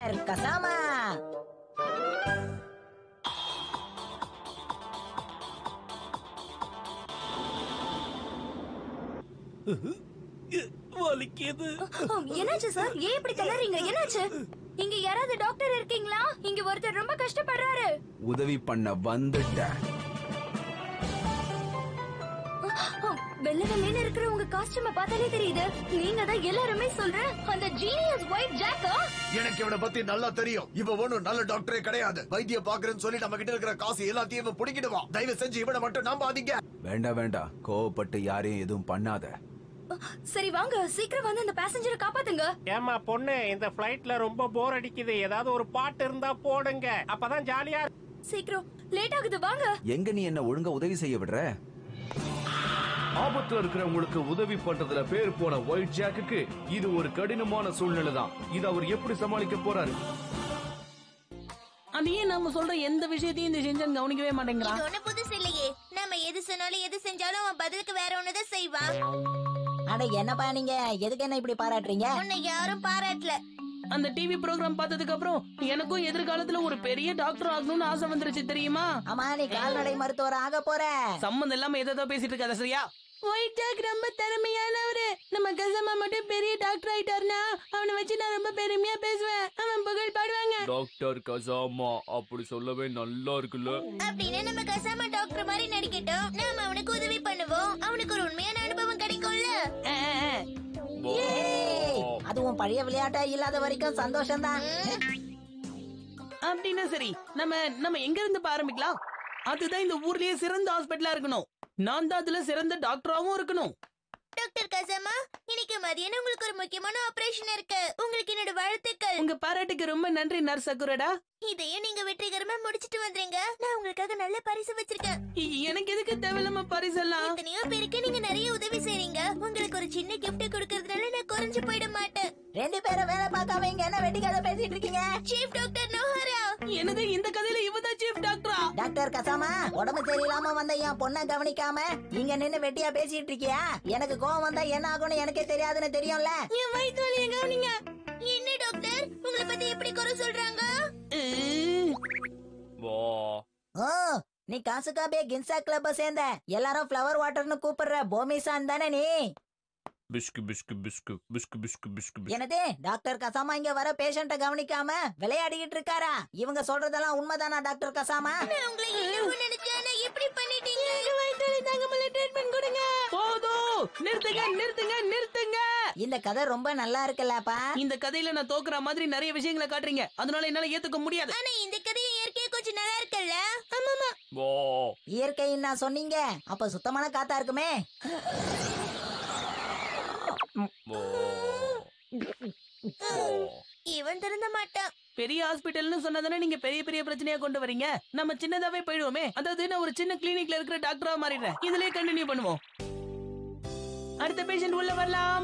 Doctor கசாமா வலிக்குது என்னாச்சு sir ஏன் இப்படி தளறீங்க என்னாச்சு இங்க யாராவது டாக்டர் இருக்கீங்களா இங்க ஒருத்தர் ரொம்ப கஷ்டப்படுறாரு உதவி பண்ண வந்துட்டேன் வெள்ளை வெள்ளைன்னு இருக்கிற உங்க காஸ்டியூம பார்த்தாலே தெரியுது நீங்க தான் எல்லாருமே சொல்ற அந்த ஜீனியஸ் ஒயிட் ஜாக்கா எனக்கு இவனை பத்தி நல்லா தெரியும் இவ ஒண்ணும் நல்ல டாக்டரே கிடையாது வைத்தியம் பாக்குறேன்னு சொல்லி நம்ம கிட்ட இருக்கிற காசு எல்லாத்தையும் இவன் புடிக்கிடுவான் தயவு செஞ்சு இவனை மட்டும் நம்பாதீங்க வேண்டாம் வேண்டாம் கோவப்பட்டு யாரையும் எதுவும் பண்ணாத சரி வாங்க சீக்கிரம் வந்து அந்த பேசஞ்சரை காப்பாத்துங்க ஏமா பொண்ணு இந்த பிளைட்ல ரொம்ப போர் அடிக்குது ஏதாவது ஒரு பாட்டு இருந்தா போடுங்க அப்பதான் ஜாலியா சீக்கிரம் லேட் ஆகுது வாங்க எங்க நீ என்ன ஒழுங்கா உதவி செய்ய விடுற ஆபத்துல இருக்கிறவங்களுக்கு உதவி பண்றதுல பேர் போன ஒயிட் ஜாக்குக்கு இது ஒரு கடினமான சூழ்நிலை தான் இது அவர் எப்படி சமாளிக்க போறாரு அதையே நம்ம சொல்ற எந்த விஷயத்தையும் இந்த செஞ்சன் கவனிக்கவே மாட்டேங்கிறான் இது ஒண்ணு புதுசு இல்லையே நாம எது சொன்னாலும் எது செஞ்சாலும் அவன் பதிலுக்கு வேற ஒண்ணுதான் செய்வான் அட என்னப்பா நீங்க எதுக்கு என்ன இப்படி பாராட்டுறீங்க உன்னை யாரும் பாராட்டல அந்த டிவி ப்ரோக்ராம் பார்த்ததுக்கு அப்புறம் எனக்கும் எதிர்காலத்துல ஒரு பெரிய டாக்டர் ஆகணும்னு ஆசை வந்துருச்சு தெரியுமா ஆமா நீ கால்நடை மருத்துவர் ஆக போற சம்மந்தம் இல்லாம ஏதோ பேசிட்டு இருக்காத சரியா ஒயிட் ஜாக் ரொம்ப திறமையானவரு நம்ம கசமா மட்டும் பெரிய டாக்டர் ஆயிட்டாருனா அவனை வச்சு நான் ரொம்ப பெருமையா பேசுவேன் அவன் புகழ் பாடுவாங்க டாக்டர் கசாமா அப்படி சொல்லவே நல்லா இருக்குல்ல அப்படின்னு நம்ம கசாமா டாக்டர் மாதிரி நடிக்கட்டும் நாம அவனுக்கு உதவி பண்ணுவோம் அவனுக்கு ஒரு உண்மையான அனுபவம் கிடைக்கும்ல ஆ, ஆ. ஏய், அதுவும் பழைய விளையாட்டா இல்லாத வரைக்கும் சந்தோஷம்தான் அப்படின்னா சரி நம்ம நம்ம எங்க இருந்து இப்ப ஆரம்பிக்கலாம் அதுதான் இந்த ஊர்லயே சிறந்த ஹாஸ்பிட்டலா இருக்கணும் நான் தான் அதுல சிறந்த டாக்டராவும் இருக்கணும் டாக்டர் கசாமா இன்னைக்கு மதியானம் உங்களுக்கு ஒரு முக்கியமான ஆபரேஷன் இருக்கு உங்களுக்கு என்னோட வாழ்த்துக்கள் உங்க பாராட்டுக்கு ரொம்ப நன்றி நர்ஸ் சக்குரடா இதையும் நீங்க வெற்றிகரமா முடிச்சிட்டு வந்துருங்க நான் உங்களுக்காக நல்ல பரிசு வச்சிருக்கேன் இ- எனக்கு எதுக்கு தேவையில்லாம பரிசெல்லாம் எத்தனையோ பேருக்கு நீங்க நிறைய உதவி செய்றீங்க உங்களுக்கு ஒரு சின்ன gift கொடுக்கறதுனால நான் குறைஞ்சு போயிட மாட்டேன் ரெண்டு பேரும் வேலை பார்க்காம இங்க என்ன வெட்டி கதை பேசிட்டு இருக்கீங்க சீஃப் டாக்டர் நோஹரா எனது இந்த கதையில இவதான் சீஃப் டாக்டரா டாக்டர் கசாமா உடம்பு சரியில்லாம வந்த என் பொண்ணை கவனிக்காம இங்க நின்னு வெட்டியா பேசிட்டு இருக்கியா எனக்கு கோவம் வந்தா என்ன ஆகும்னு எனக்கே தெரியாதுன்னு தெரியும்ல என் வயிற்று வலியை கவனிங்க என்ன டாக்டர் உங்களை பத்தி எப்படி குறை சொல்றாங்க உம். வா ஓ நீ காசுக்காபே கின்சா கிளப்ப சேர்ந்த எல்லாரும் ஃப்ளவர் வாட்டர்னு கூப்பிடுற போமிசான் தானே நீ பிஸ்கு பிஸ்கு பிஸ்கு பிஸ்கு பிஸ்கு பிஸ்கு பிஸ்கு என்னது டாக்டர் கசாமா இங்க வர பேஷண்ட கவனிக்காம விளையாடிக்கிட்டு இருக்காரா இவங்க சொல்றதெல்லாம் உண்மைதானா டாக்டர் கசாமா நான் உங்களை என்னவோ நினைச்சேன் ஆனா எப்படி பண்ணிட்டீங்க போதும் நிறுத்துங்க நிறுத்துங்க நிறுத்துங்க இந்த கதை ரொம்ப நல்லா இருக்குல்லப்பா இந்த கதையில நான் தோக்குற மாதிரி நிறைய விஷயங்களை காட்டுறீங்க அதனால என்னால ஏத்துக்க முடியாது ஆனா இந்த கதையை இயற்கையா கொஞ்சம் நல்லா இருக்குல்ல வா இயற்கைன்னு நான் சொன்னீங்க அப்ப சுத்தமான காத்தா இருக்குமே வா இவன் திருந்த மாட்டான் பெரிய ஹாஸ்பிட்டல்னு சொன்னதானே நீங்க பெரிய பெரிய பிரச்சனையா கொண்டு வரீங்க நம்ம சின்னதாவே போயிடுவோமே அதாவது நான் ஒரு சின்ன கிளினிக்ல இருக்கிற டாக்டரா மாறிடுறேன் இதுலயே கண்டினியூ பண்ணுவோம் அடுத்த பேஷண்ட் உள்ள வரலாம்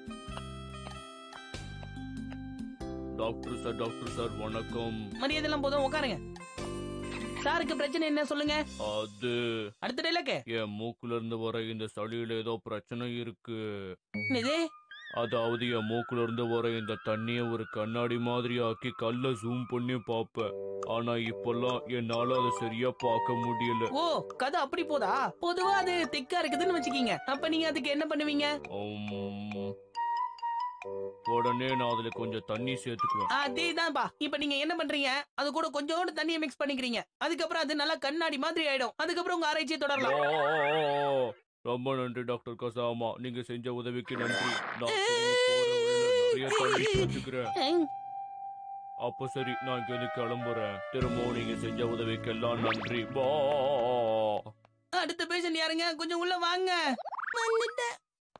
டாக்டர் சார் டாக்டர் சார் வணக்கம் மரியாதை எல்லாம் போதும் உட்காருங்க சாருக்கு பிரச்சனை என்ன சொல்லுங்க அது அடுத்த டைலாக்கு என் மூக்குல இருந்து வர இந்த சளியில ஏதோ பிரச்சனை இருக்கு இது அதாவது என் மூக்குல இருந்து வர இந்த தண்ணிய ஒரு கண்ணாடி மாதிரி ஆக்கி கல்ல ஜூம் பண்ணி பாப்பேன் ஆனா இப்பெல்லாம் என்னால அதை சரியா பார்க்க முடியல ஓ கதை அப்படி போதா பொதுவா அது திக்கா இருக்குதுன்னு வச்சுக்கீங்க அப்ப நீங்க அதுக்கு என்ன பண்ணுவீங்க உம். உடனே நான் அதுல கொஞ்சம் தண்ணி சேர்த்துக்குவேன் அதேதான்ப்பா இப்ப நீங்க என்ன பண்றீங்க அது கூட கொஞ்சோண்டு தண்ணியை மிக்ஸ் பண்ணிக்கிறீங்க அதுக்கப்புறம் அது நல்லா கண்ணாடி மாதிரி ஆயிடும் அதுக்கப்புறம் உங்க ஆராய்ச்சியை தொடரலாம் ஓ, ரொம்ப நன்றி டாக்டர் கசாமா நீங்க செஞ்ச உதவிக்கு நன்றி நான் திரும்பி போற வழியில நிறைய தண்ணி சேர்த்துக்கிறேன் ம். அப்ப சரி நான் இங்க இருந்து கிளம்புறேன் திரும்பவும் நீங்க செஞ்ச உதவிக்கெல்லாம் நன்றி பா அடுத்த பேஷண்ட் யாருங்க கொஞ்சம் உள்ள வாங்க வந்துட்டேன்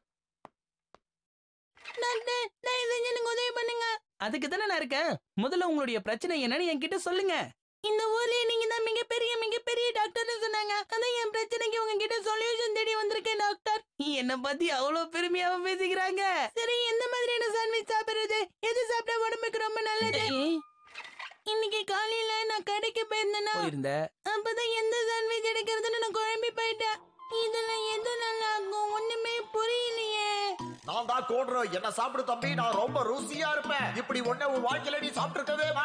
டாக்டர், தயவு செஞ்சு எனக்கு உதவி பண்ணுங்க அதுக்கு தானே நான் இருக்கேன் முதல்ல உங்களுடைய பிரச்சனை என்னன்னு என்கிட்ட சொல்லுங்க இந்த ஊர்லயே நீங்க தான் மிகப்பெரிய மிகப்பெரிய டாக்டர்னு சொன்னாங்க அதான் என் பிரச்சனைக்கு உங்ககிட்ட சொல்யூஷன் தேடி வந்திருக்கேன் டாக்டர் என்ன பத்தி அவ்வளவு பெருமையாவ பேசிக்கிறாங்க சரி எந்த மாதிரியான சாண்ட்விச் சாப்பிடுறது எது சாப்பிட்டா உடம்புக்கு ரொம்ப நல்லது இன்னைக்கு காலையில நான் கடைக்கு போயிருந்தேன்னா இருந்த அப்பதான் எந்த சாண்ட்விச் எடுக்கிறதுன்னு நான் குழம்பி போயிட்டேன் இதுல எது நல்லா இருக்கும் ஒண்ணுமே புரியலையே நான் தான் கோடுறோம் என்ன சாப்பிடு தம்பி நான் ரொம்ப ருசியா இருப்பேன் இப்படி ஒண்ணே உன் வாழ்க்கையில நீ சாப்பிட்டுருக்கவே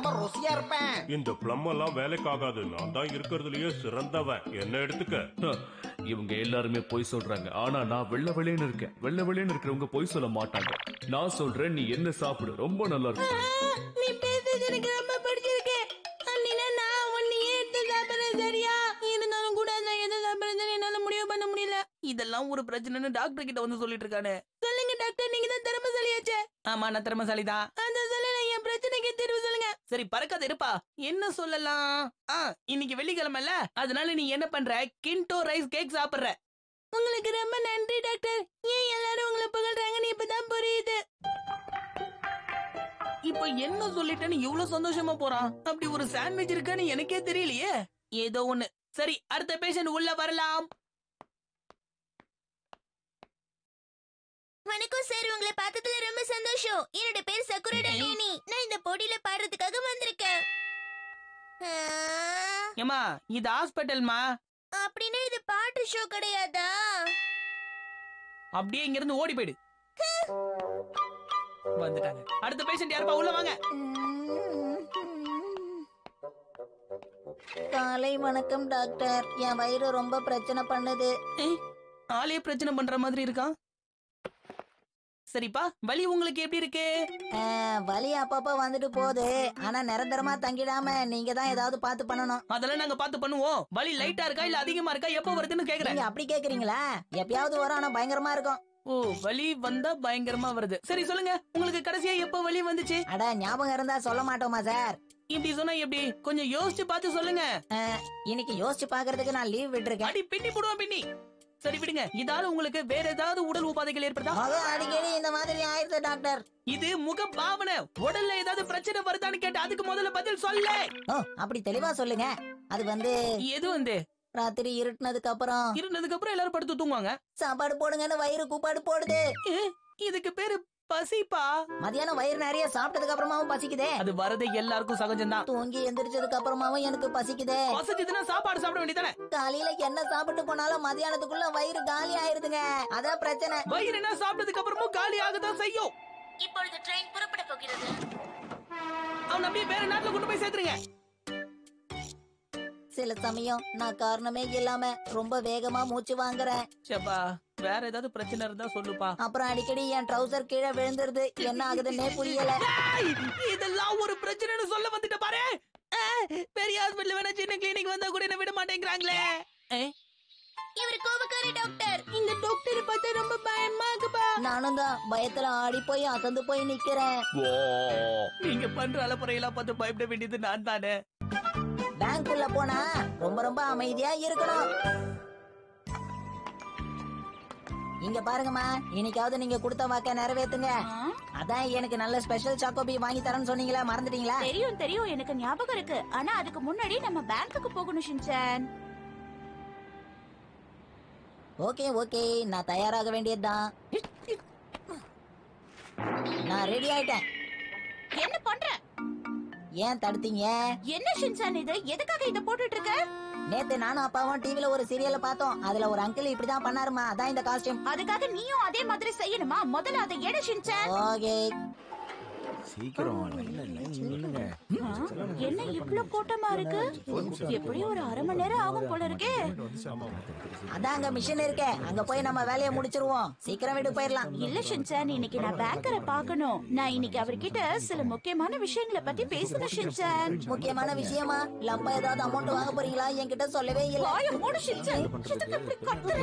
ருசியா இருப்பேன் இந்த பிளம் எல்லாம் வேலைக்காகாது நான் தான் இருக்கிறதுலயே சிறந்தவன் என்ன எடுத்துக்க ஹ, இவங்க எல்லாருமே பொய் சொல்றாங்க ஆனா நான் வெள்ளை வெளியன்னு இருக்கேன் வெள்ளை வெளியன்னு இருக்கிறவங்க பொய் சொல்ல மாட்டாங்க நான் சொல்றேன் நீ என்ன சாப்பிடு ரொம்ப நல்லா இருக்கு நீ பேசுறது எனக்கு ரொம்ப பிடிச்சிருக்கு அண்ணினா நான் உன்னையே எடுத்து சாப்பிடுறேன் சரியா இருந்தாலும் கூட நான் எதை சாப்பிடுறதுன்னு என்னால முடிவு பண்ண முடியல இதெல்லாம் ஒரு பிரச்சனைன்னு டாக்டர் கிட்ட வந்து சொல்லிட்டு இருக்கானே சொல்லுங்க டாக்டர் நீங்க தான் திறமசாலியாச்சே ஆமா நான் திறமசாலி தான் அந்த சொல்லல என் பிரச்சனைக்கு தீர்வு சொல்லுங்க சரி பறக்காத இருப்பா என்ன சொல்லலாம் ஆ இன்னைக்கு வெள்ளிக்கிழமைல அதனால நீ என்ன பண்ற கிண்டோ ரைஸ் கேக் சாப்பிடுற உங்களுக்கு ரொம்ப நன்றி டாக்டர் ஏன் எல்லாரும் உங்களை புகழ்றாங்கன்னு இப்பதான் புரியுது இப்ப என்ன சொல்லிட்டேன்னு இவ்வளவு சந்தோஷமா போறான் அப்படி ஒரு சாண்ட்விச் இருக்கான்னு எனக்கே தெரியலையே ஏதோ ஒண்ணு சரி அடுத்த பேஷண்ட் உள்ள வரலாம் வணக்கம் சார் உங்களை பார்த்ததுல ரொம்ப சந்தோஷம் என்னோட பேர் சக்குரடா நேனி நான் இந்த போட்டியில பாடுறதுக்காக வந்திருக்கேன் ஆ, ஏமா இது ஹாஸ்பிட்டல்மா அப்படின்னா இது பாட்டு ஷோ கிடையாதா அப்படியே இங்க இருந்து ஓடி போயிடு வந்துட்டாங்க அடுத்த பேஷண்ட் யாருப்பா உள்ள வாங்க காலை வணக்கம் டாக்டர் என் வயிறு ரொம்ப பிரச்சனை பண்ணுது ஏய், ஆளே பிரச்சனை பண்ற மாதிரி இருக்கான் சரிப்பா வலி உங்களுக்கு எப்படி இருக்கு ஆ, வலி அப்பப்ப வந்துட்டு போகுது ஆனா நிரந்தரமா தங்கிடாம நீங்க தான் ஏதாவது பார்த்து பண்ணணும் அதெல்லாம் நாங்க பார்த்து பண்ணுவோம் வலி லைட்டா இருக்கா இல்ல அதிகமா இருக்கா எப்போ வருதுன்னு கேக்குறேன் நீங்க அப்படி கேக்குறீங்களா எப்பயாவது வரும் ஆனா பயங்கரமா இருக்கும் ஓ வலி வந்தா பயங்கரமா வருது சரி சொல்லுங்க உங்களுக்கு கடைசியா எப்போ வலி வந்துச்சு அட ஞாபகம் இருந்தா சொல்ல மாட்டோமா சார் இப்படி சொன்னா எப்படி கொஞ்சம் யோசிச்சு பார்த்து சொல்லுங்க ஆ, இன்னைக்கு யோசிச்சு பாக்குறதுக்கு நான் லீவ் விட்டுருக்கேன் அடி பின்னி போடுவான் பின்னி சரி விடுங்க இதால உங்களுக்கு வேற ஏதாவது உடல் உபாதைகள் ஏற்படுதா முகம் அடிக்கடி இந்த மாதிரி ஆயிருது டாக்டர் இது முக பாவனை உடல்ல ஏதாவது பிரச்சனை வருதான்னு கேட்டு அதுக்கு முதல்ல பதில் சொல்ல ஓ அப்படி தெளிவா சொல்லுங்க அது வந்து எது வந்து ராத்திரி இருட்டுனதுக்கு அப்புறம் இருந்ததுக்கு அப்புறம் எல்லாரும் படுத்து தூங்குவாங்க சாப்பாடு போடுங்கன்னு வயிறு கூப்பாடு போடுது ஏ, இதுக்கு பேரு பசிப்பா மதியானம் வயிறு நிறைய சாப்பிட்டதுக்கு அப்புறமாவும் பசிக்குதே அது வரது எல்லாருக்கும் சகஜம்தான் தூங்கி எந்திரிச்சதுக்கு அப்புறமாவும் எனக்கு பசிக்குதே பசிச்சதுன்னா சாப்பாடு சாப்பிட வேண்டியதானே காலையில என்ன சாப்பிட்டு போனாலும் மதியானத்துக்குள்ள வயிறு காலி ஆயிருதுங்க அதான் பிரச்சனை வயிறு என்ன சாப்பிட்டதுக்கு அப்புறமும் காலி ஆகதான் செய்யும் இப்பொழுது ட்ரெயின் புறப்பட போகிறது அவன் அப்படியே வேற நாட்டுல கொண்டு போய் சேர்த்துருங்க சில சமயம் நான் காரணமே இல்லாம ரொம்ப வேகமா மூச்சு வாங்குறேன் சேப்பா வேற ஏதாவது பிரச்சனை இருந்தா சொல்லுப்பா அப்புறம் அடிக்கடி என் ட்ரௌசர் கீழே விழுந்துருது என்ன ஆகுதுன்னே புரியல ஏய், இதெல்லாம் ஒரு பிரச்சனைன்னு சொல்ல வந்துட்ட பாரு ஆ, பெரிய ஹாஸ்பிடல் வேணா சின்ன கிளினிக் வந்தா கூட என்ன விட மாட்டேங்கிறாங்களே ஏ, இவர் கோபக்கார டாக்டர் இந்த டாக்டர் பார்த்தா ரொம்ப பயமா இருக்குப்பா நானும் தான் பயத்துல ஆடி போய் அசந்து போய் நிக்கிறேன் நீங்க பண்ற அலப்புறையெல்லாம் பார்த்து பயப்பட வேண்டியது நான் தானே பேங்க்குள்ள போனா ரொம்ப ரொம்ப அமைதியா இருக்கணும் இங்க பாருங்கம்மா இன்னைக்காவது நீங்க கொடுத்த வாக்க நிறைவேத்துங்க அதான் எனக்கு நல்ல ஸ்பெஷல் சாக்கோபி வாங்கி தரேன்னு சொன்னீங்களா மறந்துட்டீங்களா தெரியும் தெரியும் எனக்கு ஞாபகம் இருக்கு ஆனா அதுக்கு முன்னாடி நம்ம பேங்க்குக்கு போகணும் ஷின்சான் ஓகே ஓகே நான் தயாராக வேண்டியதுதான் நான் ரெடி ஆயிட்டேன் என்ன பண்ற ஏன் தடுத்தீங்க என்ன ஷின்சான் இது எதுக்காக இத போட்டுட்டு இருக்க நேத்து நானும் அப்பாவும் டிவில ஒரு சீரியல பார்த்தோம் அதுல ஒரு அங்கிள் இப்படிதான் பண்ணாருமா அதான் இந்த காஸ்டியூம் அதுக்காக நீயும் அதே மாதிரி செய்யணுமா முதல்ல அதை எடு ஷின்சான் ஓகே சீக்கிரம் லைன்ல லைன் நில்லுங்க என்ன இவ்ளோ கூட்டமா இருக்கு எப்படியும் ஒரு அரை மணி நேரம் ஆகும் போல இருக்கே அதான் அங்க மிஷின் இருக்கே அங்க போய் நம்ம வேலையை முடிச்சிருவோம் சீக்கிரம் வீட்டுக்கு போயிடலாம் இல்ல ஷின்சான் இன்னைக்கு நான் பேங்கரை பார்க்கணும் நான் இன்னைக்கு அவர்கிட்ட சில முக்கியமான விஷயங்களை பத்தி பேசணும் ஷின்சான் முக்கியமான விஷயமா லம்பா ஏதாவது அமௌண்ட் வாங்க போறீங்களா என்கிட்ட சொல்லவே இல்ல வாய மூடு ஷின்சான் எதுக்கு இப்படி கத்துற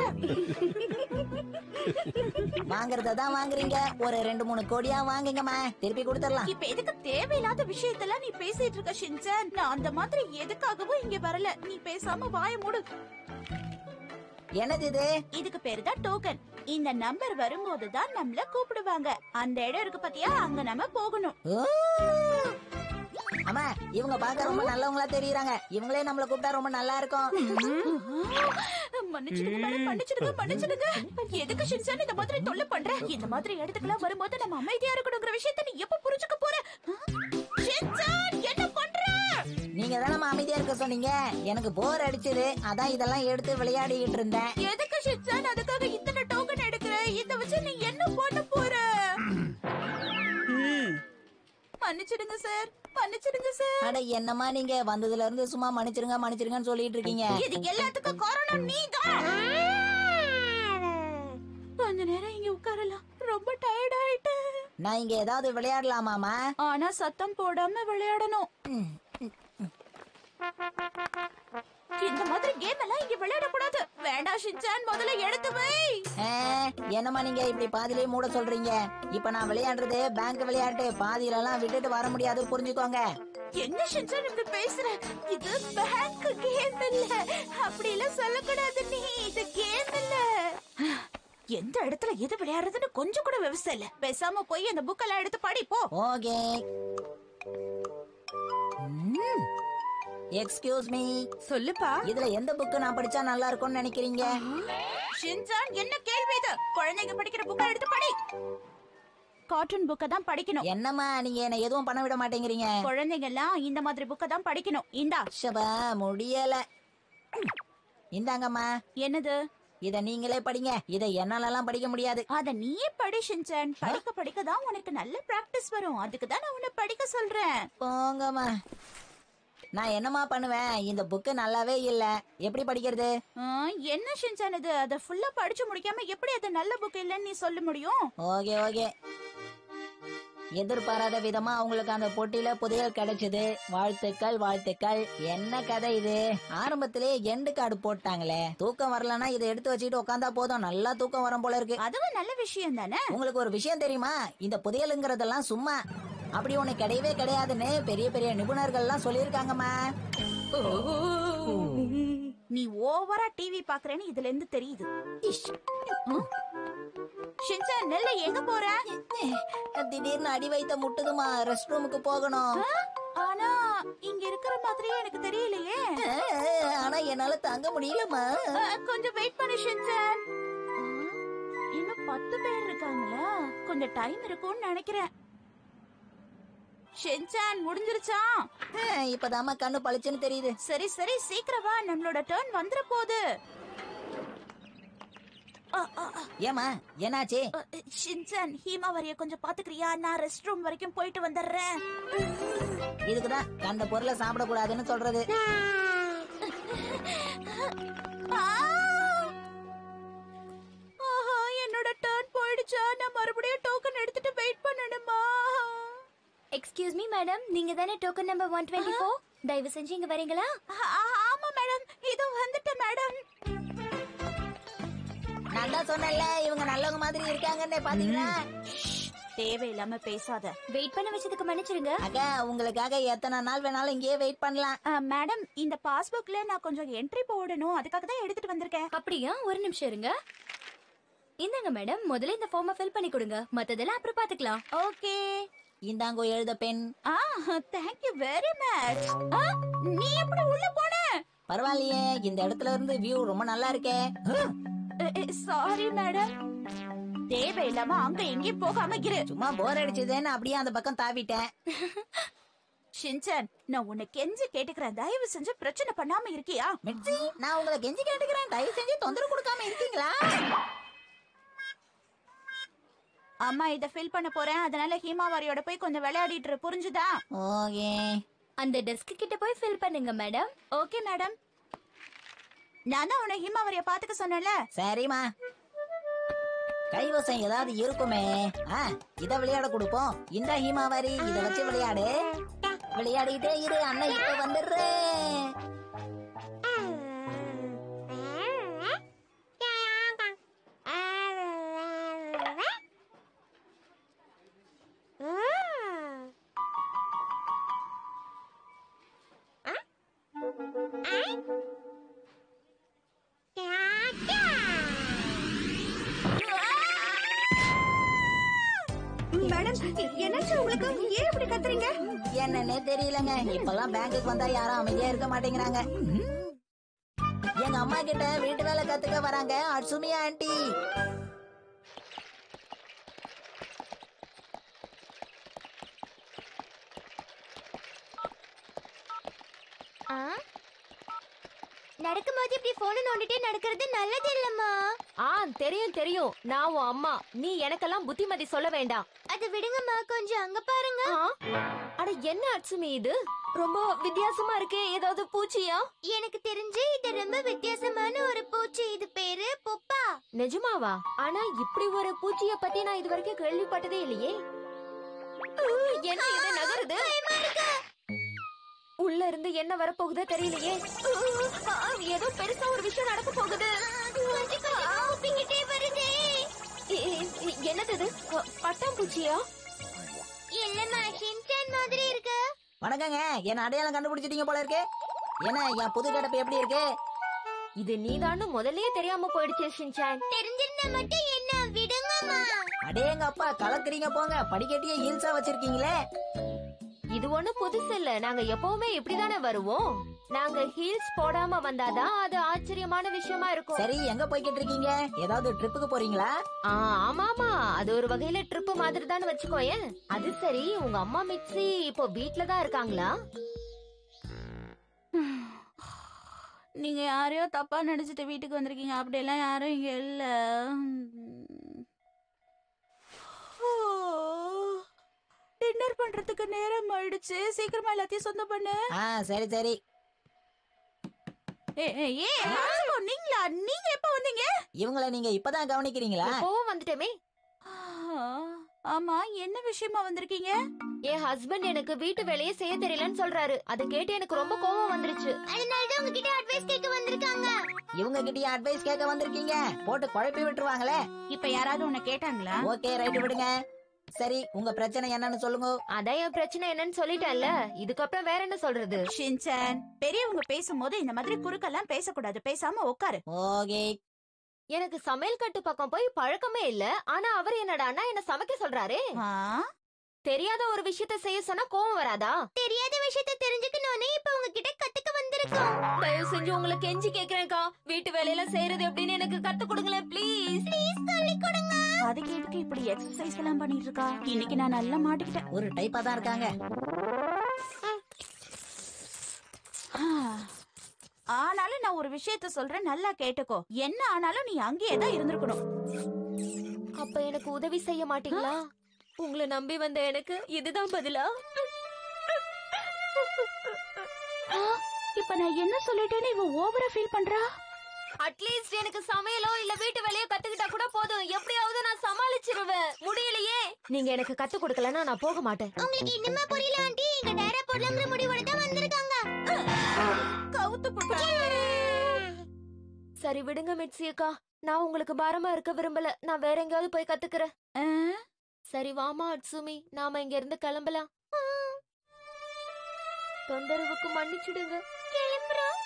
வாங்குறத தான் வாங்குறீங்க ஒரு ரெண்டு மூணு கோடியா வாங்குங்கம்மா திருப்பி கொடுத்துடலாம் இப்ப எதுக்கு தேவையில்லாத விஷயத்தெல்லாம் நீ பேசிட்டு இருக்க ஷின்சான் நான் அந்த மாதிரி எதுக்காகவும் இங்க வரல நீ பேசாம வாய மூடு என்னது இது இதுக்கு பேரு தான் டோக்கன் இந்த நம்பர் வரும்போது தான் நம்மள கூப்பிடுவாங்க அந்த இடம் இருக்கு பாத்தியா அங்க நம்ம போகணும் ஓ! அம்மா இவங்க பார்க்க ரொம்ப நல்லவங்களா தெரியுறாங்க இவங்களே நம்மள கூப்பிட்டா ரொம்ப நல்லா இருக்கும் மன்னிச்சிடுங்க மேடம் மன்னிச்சிடுங்க மன்னிச்சிடுங்க எதுக்கு ஷின்சான் இந்த மாதிரி தொல்லை பண்ற இந்த மாதிரி இடத்துக்குலாம் வரும்போது நம்ம அமைதியா இருக்கணுங்கிற விஷயத்தை நீ எப்ப புரிஞ்சுக்க போற ஆ? ஷின்சான் என்ன பண்ற நீங்க தானே அமைதியா இருக்க சொன்னீங்க எனக்கு போர் அடிச்சது அதான் இதெல்லாம் எடுத்து விளையாடிக்கிட்டு இருந்தேன் எதுக்கு ஷின்சான் அதுக்காக இத்தனை டோக்கன் எடுக்கிற இத வச்சு நீ என்ன பண்ண போற மன்னிச்சு மன்னிச்சிடுங்க சார் மன்னிச்சிடுங்க சார் அட என்னம்மா நீங்க வந்ததுல இருந்து சும்மா மன்னிச்சிருங்க மன்னிச்சிருங்கன்னு சொல்லிட்டு இருக்கீங்க இது எல்லாத்துக்கும் காரணம் நீதான் கொஞ்ச நேரம் இங்க உட்காரலாம் ரொம்ப டயர்ட் ஆயிட்டேன் நான் இங்க ஏதாவது விளையாடலாமாமா ஆனா சத்தம் போடாம விளையாடணும் இந்த மாதிரி கேம் எல்லாம் இங்க விளையாட கூடாது வேண்டாம் ஷின்சான் முதல்ல எடுத்து வை ஆ, என்னம்மா நீங்க இப்படி பாதியிலே மூட சொல்றீங்க இப்ப நான் விளையாடுறது பேங்க் விளையாட்டு பாதியில எல்லாம் விட்டுட்டு வர முடியாது புரிஞ்சுக்கோங்க என்ன ஷின்சான் இப்படி பேசுற இது பேங்க் கேம் இல்ல அப்படி எல்லாம் சொல்லக்கூடாது நீ இது கேம் இல்ல எந்த இடத்துல எது விளையாடுறதுன்னு கொஞ்சம் கூட விவசாயம் இல்ல பேசாம போய் அந்த புக்கெல்லாம் எடுத்து படி போ ஓகே எக்ஸ்கியூஸ் மீ சொல்லுப்பா இதுல எந்த புக் நான் படிச்சா நல்லா இருக்கும்னு நினைக்கிறீங்க ஷின்சான் என்ன கேள்வி இது குழந்தைங்க படிக்கிற புக்கை எடுத்து படி கார்ட்டூன் புக்கை தான் படிக்கணும் என்னம்மா நீங்க என்ன எதுவும் பண்ண விட மாட்டேங்கிறீங்க குழந்தைங்க எல்லாம் இந்த மாதிரி புக்கை தான் படிக்கணும் இந்தா ஷபா முடியல இந்தாங்கம்மா என்னது இத நீங்களே படிங்க இத என்னாலலாம் படிக்க முடியாது அத நீயே படி ஷின்சான் படிக்க படிக்க தான் உனக்கு நல்ல பிராக்டிஸ் வரும் அதுக்கு தான் நான் உன்னை படிக்க சொல்றேன் போங்கம்மா நான் என்னம்மா பண்ணுவேன் இந்த புக்கு நல்லாவே இல்ல எப்படி படிக்கிறது ஆ, என்ன ஷின்சான் இது அத ஃபுல்லா படிச்சு முடிக்காம எப்படி அது நல்ல புக் இல்லைன்னு நீ சொல்ல முடியும் ஓகே ஓகே எதிர்பாராத விதமா அவங்களுக்கு அந்த போட்டியில புதையல் கிடைச்சது வாழ்த்துக்கள் வாழ்த்துக்கள் என்ன கதை இது ஆரம்பத்திலே எண்டு கார்டு போட்டாங்களே தூக்கம் வரலன்னா இதை எடுத்து வச்சுக்கிட்டு உட்காந்தா போதும் நல்லா தூக்கம் வரும் போல இருக்கு அதுவும் நல்ல விஷயம் தானே உங்களுக்கு ஒரு விஷயம் தெரியுமா இந்த புதையலுங்கிறதெல்லாம் சும்மா அப்படி ஒண்ணு கிடையவே கிடையாதுன்னு பெரிய பெரிய நிபுணர்கள் எல்லாம் சொல்லியிருக்காங்கம்மா நீ ஓவரா டிவி பாக்குறேன்னு இதுல இருந்து தெரியுது இஷ். ஆ? ஷின்சான் நெல்ல எங்க போற திடீர்னு அடி வைத்த முட்டுதுமா ரெஸ்ட் ரூமுக்கு போகணும் ஆ? ஆனா இங்க இருக்கிற மாதிரியே எனக்கு தெரியலையே அஹ், ஆனா என்னால தாங்க முடியலம்மா ஆ, கொஞ்சம் வெயிட் பண்ணு ஷின்சான் ஆ, இன்னும் பத்து பேர் இருக்காங்களா கொஞ்சம் டைம் இருக்கும்னு நினைக்கிறேன் ஷின்சான் முடிஞ்சிருச்சா அஹ், இப்பதாம்மா கண்ணு பளிச்சுன்னு தெரியுது சரி சரி சீக்கிரம் வா நம்மளோட டர்ன் வந்துட போகுது ஆ, ஆ, ஆ, ஏமா என்னாச்சு ஆ, ஷின்சான் ஹீமாவரிய கொஞ்சம் பாத்துக்கிறியா நான் ரெஸ்ட் ரூம் வரைக்கும் போயிட்டு வந்துடுறேன் இதுக்குதான் கண்ட பொருளை சாப்பிடக்கூடாதுன்னு சொல்றது ஆ! ஆஹா, என்னோட டர்ன் போயிடுச்சா நான் மறுபடியும் டோக்கன் எடுத்துட்டு வெயிட் பண்ணணுமா எக்ஸ்கியூஸ் மீ மேடம் நீங்க தானே token number one twenty four தயவு செஞ்சு இங்க வரீங்களா ஆ, ஆமா மேடம் இதோ வந்துட்டேன் மேடம் நான் தான் சொன்னேன்ல இவங்க நல்லவங்க மாதிரி இருக்காங்கன்னு பாத்தீங்களா தேவையில்லாம பேசாத வெயிட் பண்ண வச்சதுக்கு மன்னிச்சிருங்க அக்கா உங்களுக்காக எத்தனை நாள் வேணாலும் இங்கேயே வெயிட் பண்ணலாம் ஆ, மேடம் இந்த பாஸ்புக்ல நான் கொஞ்சம் என்ட்ரி போடணும் அதுக்காக தான் எடுத்துட்டு வந்திருக்கேன் அப்படியா ஒரு நிமிஷம் இருங்க இந்தாங்க மேடம் முதல்ல இந்த ஃபார்மை ஃபில் பண்ணி கொடுங்க மத்ததெல்லாம் அப்புறம் பாத்துக்கலாம் ஓகே இந்தாங்கோ எழுத பெண் ஆ தேங்க் யூ வெரி மச் நீ எப்படி உள்ள போன பரவாயில்லையே இந்த இடத்துல இருந்து வியூ ரொம்ப நல்லா இருக்கே சாரி மேடம் தேவையில்லாம அங்க எங்கேயும் போகாம இரு சும்மா போர் அடிச்சதுன்னு அப்படியே அந்த பக்கம் தாவிட்டேன் ஷின்சன் நான் உன்னை கெஞ்சி கேட்டுக்கிறேன் தயவு செஞ்சு பிரச்சனை பண்ணாம இருக்கியா மிட்சி நான் உங்களை கெஞ்சி கேட்டுக்கிறேன் தயவு செஞ்சு தொந்தரவு கொடுக்காம இருக்கீங்களா அம்மா இத ஃபில் பண்ண போறேன் அதனால ஹீமாவாரியோட போய் கொஞ்சம் விளையாடிட்டு இரு, புரிஞ்சுதா ஓகே அந்த டெஸ்க் கிட்ட போய் ஃபில் பண்ணுங்க மேடம் ஓகே மேடம் நான் தான் உன்னை ஹீமாவாரிய பாத்துக்க சொன்னேன்ல சரிம்மா கைவசம் ஏதாவது இருக்குமே ஆ இத விளையாட கொடுப்போம் இந்த ஹீமாவாரி இத வச்சு விளையாடு விளையாடிட்டே இரு அண்ணன் இப்ப வந்துடுறேன் மேடம் என்னாச்சு உங்களுக்கு ஏன் இப்படி கத்துறீங்க என்னன்னே தெரியலங்க இப்பெல்லாம் பேங்குக்கு வந்தா யாரும் அமைதியா இருக்க மாட்டேங்கிறாங்க எங்க அம்மா கிட்ட வீட்டு வேலை கத்துக்க வராங்க அட்சுமியா ஆண்டி நடக்கும்போது இப்படி போன நோண்டிட்டே நடக்கிறது நல்லது இல்லம்மா ஆ தெரியும் தெரியும் நான் உன் அம்மா நீ எனக்கெல்லாம் புத்திமதி சொல்ல வேண்டாம் அது விடுங்கம்மா கொஞ்சம் அங்க பாருங்க ஆ? அட என்ன அட்சுமி இது ரொம்ப வித்தியாசமா இருக்கே ஏதாவது பூச்சியா எனக்கு தெரிஞ்சு இது ரொம்ப வித்தியாசமான ஒரு பூச்சி இது பேரு பொப்பா நிஜமாவா ஆனா இப்படி ஒரு பூச்சிய பத்தி நான் இது வரைக்கும் கேள்விப்பட்டதே இல்லையே ஊ, என்ன இது நகருது உள்ள இருந்து என்ன வரப்போகுதோ தெரியலையே ஊ, ஆ, ஏதோ பெருசா ஒரு விஷயம் நடக்க போகுது கொஞ்சம் கொஞ்சமா உப்பிக்கிட்டே வருதே இ- இ- இ- என்னது இது அ, பட்டாம்பூச்சியா இல்லம்மா ஷின்சான் மாதிரி இருக்கு வணக்கங்க என்ன அடையாளம் கண்டுபிடிச்சிட்டீங்க போல இருக்கு என்ன என் புது கடப்பு எப்படி இருக்கு இது நீதான்னு முதல்லயே தெரியாம போயிடுச்சு ஷின்சான் தெரிஞ்சிருந்தா மட்டும் என்ன விடுங்கம்மா அடேங்க அப்பா கலக்குறீங்க போங்க படிக்கட்டியே ஹீல்ஸா வச்சிருக்கீங்களே இது ஒண்ணு புதுசு இல்ல நாங்க எப்பவுமே இப்படிதானே வருவோம் நாங்க ஹீல்ஸ் போடாம வந்தாதான் அது ஆச்சரியமான விஷயமா இருக்கும் சரி எங்க போய்கிட்டு இருக்கீங்க ஏதாவது ட்ரிப்புக்கு போறீங்களா ஆ, ஆமாமா அது ஒரு வகையில ட்ரிப் மாதிரி தான் வச்சுக்கோயேன் அது சரி உங்க அம்மா மிக்ஸி இப்போ வீட்ல தான் இருக்காங்களா நீங்க யாரையோ தப்பா நினைச்சிட்டு வீட்டுக்கு வந்திருக்கீங்க அப்படியெல்லாம் யாரும் இங்க இல்ல டின்னர் பண்றதுக்கு நேரம் ஆயிடுச்சு சீக்கிரமா எல்லாத்தையும் சொந்தம் பண்ணு ஆ சரி சரி ஏ ஏ, ஏ ஹாஸ்கோ, நீங்களா நீங்க எப்ப வந்தீங்க இவங்கள நீங்க இப்பதான் கவனிக்கிறீங்களா எப்பவும் வந்துட்டோமே ஆ, ஆமா என்ன விஷயமா வந்திருக்கீங்க என் ஹஸ்பண்ட் எனக்கு வீட்டு வேலையை செய்ய தெரியலன்னு சொல்றாரு அதை கேட்டு எனக்கு ரொம்ப கோவம் வந்துருச்சு அதனாலதான் உங்ககிட்ட அட்வைஸ் கேட்க வந்திருக்காங்க இவங்க கிட்டயே அட்வைஸ் கேட்க வந்திருக்கீங்க போட்டு குழப்பி விட்டுருவாங்களே இப்ப யாராவது உன்னை கேட்டாங்களா ஓகே ரைட் விடுங்க சரி உங்க பிரச்சனை என்னன்னு சொல்லுங்க அதான் என் பிரச்சனை என்னன்னு சொல்லிட்டேன்ல இதுக்கப்புறம் வேற என்ன சொல்றது ஷின்சான் பெரியவங்க பேசும்போது இந்த மாதிரி குறுக்கெல்லாம் பேசக்கூடாது பேசாம உட்காரு ஓகே எனக்கு சமையல் கட்டு பக்கம் போய் பழக்கமே இல்ல ஆனா அவர் என்னடான்னா என்ன சமைக்க சொல்றாரே ஆ, தெரியாத ஒரு விஷயத்த செய்ய சொன்னா கோவம் வராதா தெரியாத விஷயத்த தெரிஞ்சுக்கணும்னு இப்ப உங்ககிட்ட கத்துக்க வந்திருக்கோம் தயவு செஞ்சு உங்களை கெஞ்சி கேக்குறேன்க்கா வீட்டு வேலையெல்லாம் செய்யறது எப்படின்னு எனக்கு கத்து கொடுங்களேன் ப்ளீஸ் ப்ளீஸ் சொல்லி கொடுங்க அதுக்கு எதுக்கு இப்படி எக்ஸசைஸ் எல்லாம் பண்ணிட்டு இருக்கா இன்னைக்கு நான் நல்லா மாட்டிக்கிட்டேன் ஒரு டைப்பா தான் இருக்காங்க ஆ. ஆனாலும் நான் ஒரு விஷயத்த சொல்றேன் நல்லா கேட்டுக்கோ என்ன ஆனாலும் நீ அங்கேயே தான் இருந்திருக்கணும் அப்ப எனக்கு உதவி செய்ய மாட்டீங்களா உங்களை நம்பி வந்த எனக்கு இதுதான் பதிலா ஆ, இப்ப நான் என்ன சொல்லிட்டேன்னு இவ ஓவரா ஃபீல் பண்றா அட்லீஸ்ட் எனக்கு சமையலோ இல்ல வீட்டு வேலையோ கத்துக்கிட்டா கூட போதும் எப்படியாவது நான் சமாளிச்சிருவேன் முடியலையே நீங்க எனக்கு கத்து கொடுக்கலன்னா நான் போக மாட்டேன் உங்களுக்கு இன்னுமா புரியல ஆண்டி எங்க டேரா போடலாங்கிற முடிவோட தான் வந்திருக்காங்க கவுத்து போட்டா சரி விடுங்க மிட்சி அக்கா நான் உங்களுக்கு பாரமா இருக்க விரும்பல நான் வேற எங்கேயாவது போய் கத்துக்கிறேன் ஆ, சரி வாமா அட்சுமி நாம இங்க இருந்து கிளம்பலாம் தொந்தரவுக்கு மன்னிச்சிடுங்க கிளம்புறோம்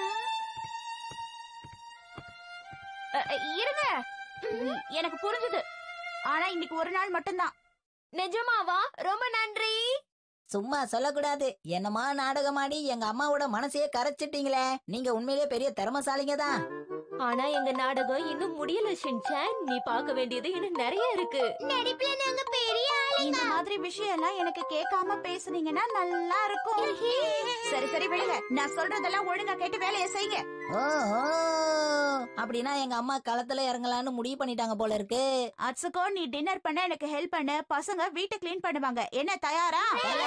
அ, அ, இருங்க எனக்கு புரிஞ்சுது ஆனா இன்னைக்கு ஒரு நாள் மட்டும்தான் நிஜமாவா ரொம்ப நன்றி சும்மா சொல்லக்கூடாது என்னமா நாடகமாடி எங்க அம்மாவோட மனசையே கரைச்சிட்டீங்களே நீங்க உண்மையிலேயே பெரிய திறமசாலிங்க தான் ஆனா எங்க நாடகம் இன்னும் முடியல ஷின்சான் நீ பார்க்க வேண்டியது இன்னும் நிறைய இருக்கு நடிப்புல நாங்க பெரிய ஆளுங்க இந்த மாதிரி விஷயம் எல்லாம் எனக்கு கேட்காம பேசுனீங்கன்னா நல்லா இருக்கும் சரி சரி விடுங்க நான் சொல்றதெல்லாம் ஒழுங்கா கேட்டு வேலையை செய்யுங்க ஓஹோ அப்படின்னா எங்க அம்மா களத்துல இறங்கலான்னு முடிவு பண்ணிட்டாங்க போல இருக்கு அச்சுக்கோ நீ டின்னர் பண்ண எனக்கு ஹெல்ப் பண்ணு பசங்க வீட்டை க்ளீன் பண்ணுவாங்க என்ன தயாரா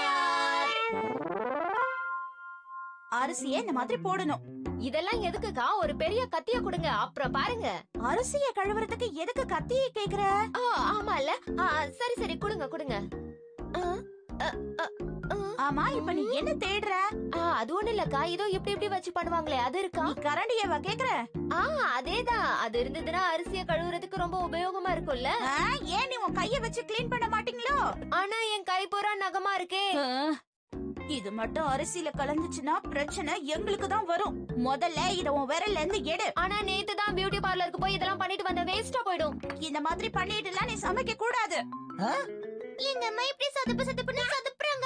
அரிசியை இந்த மாதிரி போடணும் இதெல்லாம் எதுக்குக்கா ஒரு பெரிய கத்திய கொடுங்க அப்புறம் பாருங்க அரிசிய கழுவுறதுக்கு எதுக்கு கத்தியை கேக்குற ஆ, ஆமால ஆ, சரி சரி கொடுங்க கொடுங்க ஆ, அ, அ, ஆ. ஆமா இப்ப நீ என்ன தேடுற ஆ, அது ஒண்ணு இல்லக்கா இதோ இப்படி இப்படி வச்சு பண்ணுவாங்களே அது இருக்கா நீ கரண்டியவா கேக்குற ஆ அதேதான் அது இருந்ததுன்னா அரிசிய கழுவுறதுக்கு ரொம்ப உபயோகமா இருக்கும்ல ஆ, ஏன் நீ உன் கைய வச்சு க்ளீன் பண்ண மாட்டீங்களோ ஆனா என் கை பூரா நகமா இருக்கே இது மட்டும் அரிசியில கலந்துச்சுன்னா பிரச்சனை எங்களுக்கு தான் வரும் முதல்ல இத உன் விரல்ல இருந்து எடு ஆனா நேத்து தான் பியூட்டி பார்லருக்கு போய் இதெல்லாம் பண்ணிட்டு வந்த வேஸ்டா போயிடும் இந்த மாதிரி பண்ணிட்டுலாம் நீ சமைக்க கூடாது எங்க அம்மா இப்படி சதுப்பு சதுப்புன்னு சதுப்புறாங்க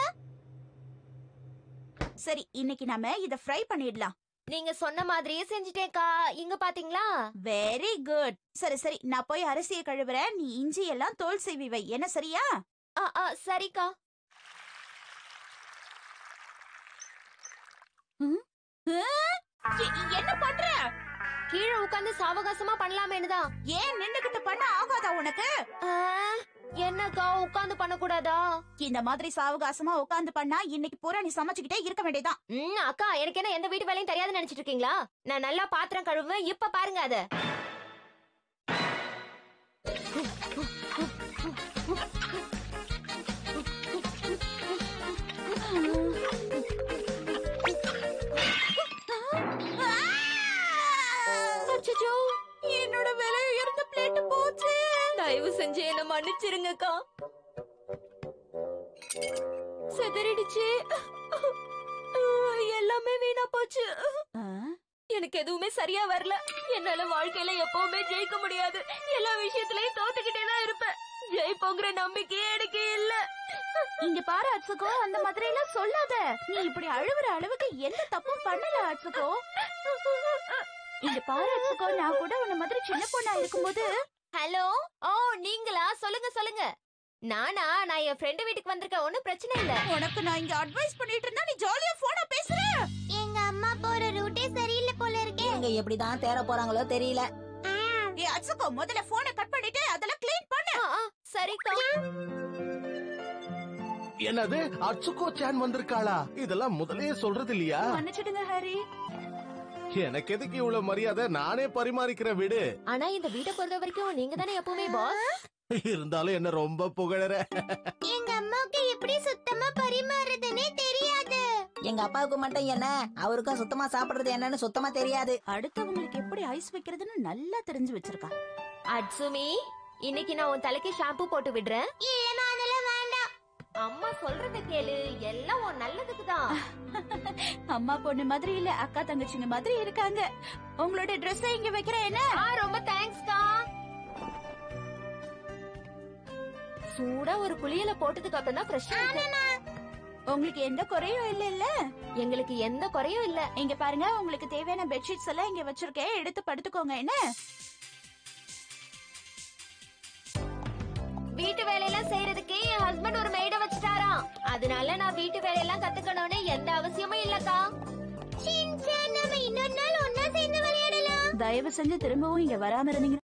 சரி இன்னைக்கு நாம இத ஃப்ரை பண்ணிடலாம் நீங்க சொன்ன மாதிரியே செஞ்சுட்டேக்கா இங்க பாத்தீங்களா வெரி குட் சரி சரி நான் போய் அரிசியை கழுவுறேன் நீ இஞ்சி எல்லாம் தோல் சீவி வை என்ன சரியா ஆ, ஆ, சரிக்கா ஆ? எ- என்ன பண்ற கீழே உட்கார்ந்து சாவகாசமா பண்ணலாமேனு தான் ஏன் நின்னுகிட்டு பண்ண ஆகாதா உனக்கு என்னக்கா உட்கார்ந்து பண்ண கூடாதா இந்த மாதிரி சாவகாசமா உட்கார்ந்து பண்ணா இன்னைக்கு பூரா நீ சமைச்சுக்கிட்டே இருக்க வேண்டியதான் ம் அக்கா எனக்கு என்ன எந்த வீட்டு வேலையும் தெரியாதுன்னு நினைச்சிட்டு இருக்கீங்களா நான் நல்லா பாத்திரம் கழுவுவேன் இப்ப பாருங்க அத அச்சச்சோ, என்னோட விலை உயர்ந்த பிளேட் போச்சு தயவு செஞ்சு என்ன மன்னிச்சிருங்கக்கா செதறிடுச்சு எல்லாமே வீணா போச்சு எனக்கு எதுவுமே சரியா வரல என்னால வாழ்க்கையில எப்பவுமே ஜெயிக்க முடியாது எல்லா விஷயத்திலயும் தோத்துக்கிட்டே தான் இருப்பேன் ஜெயிப்போங்கிற நம்பிக்கையே எனக்கு இல்ல இங்க பாரு அச்சுக்கோ அந்த மாதிரி எல்லாம் சொல்லாத நீ இப்படி அழுவுற அளவுக்கு எந்த தப்பும் பண்ணல அச்சுக்கோ இங்க பாரு அச்சுக்கோ நான் கூட உன்ன மாதிரி சின்ன பொண்ணா இருக்கும்போது ஹலோ ஓ நீங்களா சொல்லுங்க சொல்லுங்க நானா நான் என் ஃப்ரெண்டு வீட்டுக்கு வந்திருக்கேன் ஒண்ணும் பிரச்சனை இல்ல உனக்கு நான் இங்க அட்வைஸ் பண்ணிட்டு இருந்தா நீ ஜாலியா போனா பேசுற எங்க அம்மா போற ரூட்டே சரியில்லை போல இருக்கே இவங்க எப்படிதான் தேற போறாங்களோ தெரியல ஏ அச்சுக்கோ முதல்ல போனை கட் பண்ணிட்டு அதெல்லாம் க்ளீன் பண்ணு ஆ, ஆ, சரிக்கா என்னது அச்சுக்கோ சான் வந்திருக்காளா இதெல்லாம் முதலே சொல்றது இல்லையா மன்னிச்சிடுங்க ஹரி எனக்கு எதுக்கு இவ்வளவு மரியாதை நானே பரிமாறிக்கிற விடு ஆனா இந்த வீட்டை பொறுத்த வரைக்கும் நீங்க தானே எப்பவுமே பாஸ் இருந்தாலும் என்ன ரொம்ப புகழற எங்க அம்மாவுக்கு எப்படி சுத்தமா பரிமாறுறதுன்னே தெரியாது எங்க அப்பாவுக்கு மட்டும் என்ன அவருக்கும் சுத்தமா சாப்பிடுறது என்னன்னு சுத்தமா தெரியாது அடுத்தவங்களுக்கு எப்படி ஐஸ் வைக்கிறதுன்னு நல்லா தெரிஞ்சு வச்சிருக்கா அட்சுமி இன்னைக்கு நான் உன் தலைக்கு ஷாம்பு போட்டு விடுறேன் இல்லம்மா அதெல்லாம் வேண்டாம் அம்மா சொல்றத கேளு எல்லாம் உன் நல்லதுக்கு தான் அம்மா பொண்ணு மாதிரி இல்ல அக்கா தங்கச்சிங்க மாதிரி இருக்காங்க உங்களோட ட்ரெஸ் இங்க வைக்கிறேன் என்ன ஆ ரொம்ப தேங்க்ஸ்க்கா சூடா ஒரு குளியல போட்டதுக்கு அப்புறம் தான் ஃப்ரெஷ்ஷா இருக்கு உங்களுக்கு எந்த குறையும் இல்ல இல்ல எங்களுக்கு எந்த குறையும் இல்ல இங்க பாருங்க உங்களுக்கு தேவையான பெட்ஷீட்ஸ் எல்லாம் இங்க வச்சிருக்கேன் எடுத்து படுத்துக்கோங்க என்ன வீட்டு வேலையெல்லாம் செய்யறதுக்கு என் ஹஸ்பண்ட் ஒரு மெய்ட வச்சுட்டாராம் அதனால நான் வீட்டு வேலையெல்லாம் கத்துக்கணும்னு எந்த அவசியமும் இல்லக்கா ஷின்சான், நாம இன்னொரு நாள் ஒன்னா சேர்ந்து விளையாடலாம் தயவு செஞ்சு திரும்பவும் இங்க வராம இருந்தீங்க